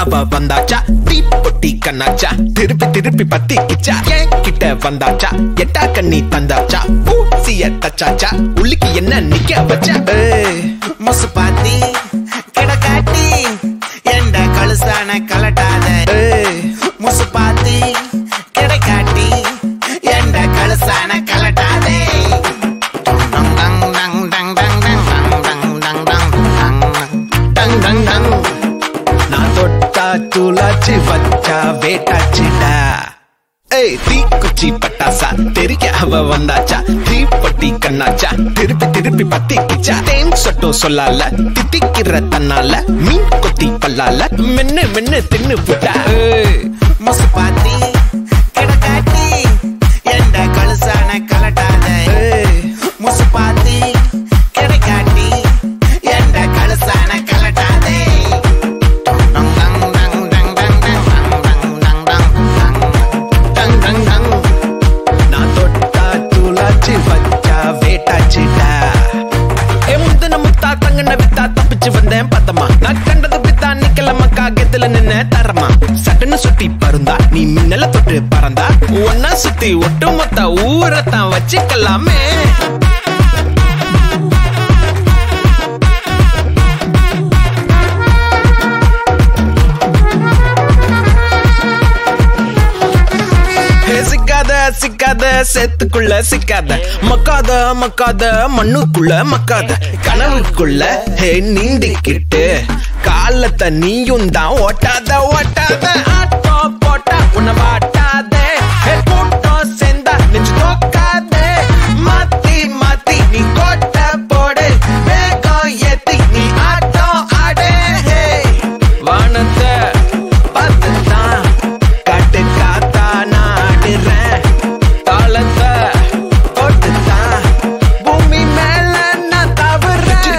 அவ வந்தாச்சா தீ பொட்டி கண்ணாச்சா திருப்பி திருப்பி பத்தி கிச்சா ஏன் கிட்ட வந்தாச்சா எட்டா கண்ணி தந்தாச்சா பூசிய தச்சாச்சா உள்ளிக்கு என்ன நிக்க வச்சா ஏய், முசு பாத்தி கிடக்காட்டி எந்த கழுசான கலட்டாத ஏய், முசு பாத்தி கிடைக்காட்டி எந்த கழுசான கலட்டாதே டங் டங் டங் டங் டங் டங் டங் டங் டங் டங் டங் டங் டங் நான் தொட்டா துளாச்சி வச்சா வேட்டாச்சிடா ஏய் தீ குச்சி பட்டாசா தெரிக்க அவ வந்தாச்சா தீ பொட்டி கண்ணாச்சா திருப்பி திருப்பி பத்தி கிச்சா தேன் சொட்டும் சொல்லால தித்திக்கிற தன்னால மீன் கொத்தி பல்லால மென்னு மென்னு தின்னு புட்டா ஏய், முசு பாத்தி கிடக்காட்டி எந்த கழுசான கலட்டாத ஏய், முசு பாத்தி கிடைக்காட்டி எந்த கழுசான கலட்டாதே டங் டங் டங் டங் டங் டங் டங் டங் டங் டங் டங் நான் தொட்டா துளாச்சி வச்சா வேட்டாச்சிடா ஏ முந்தின முத்தா தங்கன வித்தா தப்பிச்சு வந்தேன் பத்தமா நான் கண்டது வித்தா நிக்கலமா காகத்துல நின்ன தரமா சட்டுன்னு சுத்தி பருந்தா நீ மின்னல தொட்டு பறந்தா ஒன்னா சுத்தி ஒட்டு மொத்த ஊரத்தான் வச்சுக்கலாமே ஹே, சிக்காத சிக்காத சேத்துக்குள்ள சிக்காத மக்காத மக்காத மண்ணுக்குள்ள மக்காத கனவுக்குள்ள ஹே நீந்திக்கிட்டு காலத்தை நீயும் தான் ஓட்டாத ஓட்டாத ஆட்டோ போட்டா உன்னை வாட்டாத ஹே கூட்டம் சேர்ந்தா நெஞ்சு தோக்காத மாத்தி மாத்தி நீ கோட்டை போடு வேகம் ஏத்தி நீ ஆட்டம் ஆடு ஹே வானத்தை பார்த்துதான் காட்டு காத்தா நாடுறேன் தாளத்தை போட்டுதான் பூமி மேல நான் தவறேன்